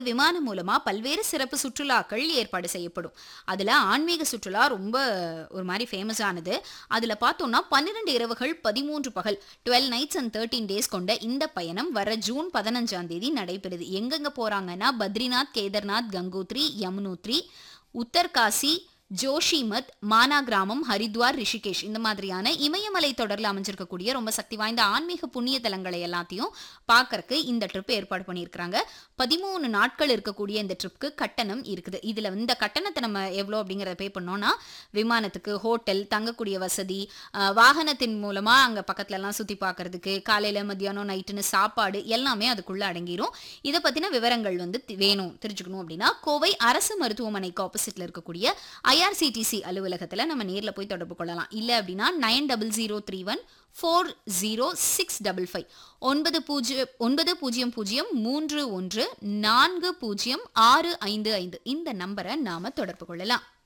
விமானம் மூலமா பல்வேறு சிறப்பு சுற்றுலாக்கள் ஏற்பாடு செய்யப்படும் அதுல ஆன்மீக சுற்றுலா ரொம்ப ஒரு மாதிரி ஃபேமஸ் ஆனது அதுல பார்த்தோம்னா பன்னிரெண்டு இரவுகள் பதிமூன்று பகல் twelve nights and thirteen days கொண்ட இந்த பயணம் வர ஜூன் பதினஞ்சாம் தேதி நடைபெறுது எங்கெங்க போறாங்கன்னா பத்ரிநாத் கேதார்நாத் கங்கோத்ரி யமுனோத்ரி உத்தர்காசி ஜோஷிமத் மானா கிராமம் ஹரித்வார் ரிஷிகேஷ் இந்த மாதிரியான இமயமலை தொடர்ல அமைஞ்சிருக்கக்கூடிய ரொம்ப சக்தி வாய்ந்த ஆன்மீக புண்ணிய தலங்களை எல்லாத்தையும் பார்க்கறக்கு இந்த ட்ரிப் ஏற்பாடு பண்ணியிருக்கிறாங்க பதிமூணு நாட்கள் இருக்கக்கூடிய இந்த ட்ரிப்க்கு கட்டணம் இருக்குது இதுல இந்த கட்டணத்தை நம்ம எவ்வளோ அப்படிங்கிறத பே பண்ணோம்னா விமானத்துக்கு ஹோட்டல் தங்கக்கூடிய வசதி அஹ், வாகனத்தின் மூலமா அங்க பக்கத்துல எல்லாம் சுத்தி பார்க்கறதுக்கு காலையில மத்தியானம் நைட்டுன்னு சாப்பாடு எல்லாமே அதுக்குள்ள அடங்கிரும் இதை பத்தின விவரங்கள் வந்து தி- வேணும் தெரிஞ்சுக்கணும் அப்படின்னா கோவை அரசு மருத்துவமனைக்கு ஆப்போசிட்ல இருக்கக்கூடிய ஐஆர்சிடிசி அலுவலகத்துல நம்ம நேர்ல போய் தொடர்பு கொள்ளலாம் இல்ல அப்படின்னா nine double zero three one four zero six double five ஒன்பது பூஜ்ஜியம் ஒன்பது பூஜ்ஜியம் பூஜ்ஜியம் மூன்று ஒன்று நான்கு பூஜ்ஜியம் ஆறு ஐந்து ஐந்து இந்த நம்பரை நாம தொடர்பு கொள்ளலாம்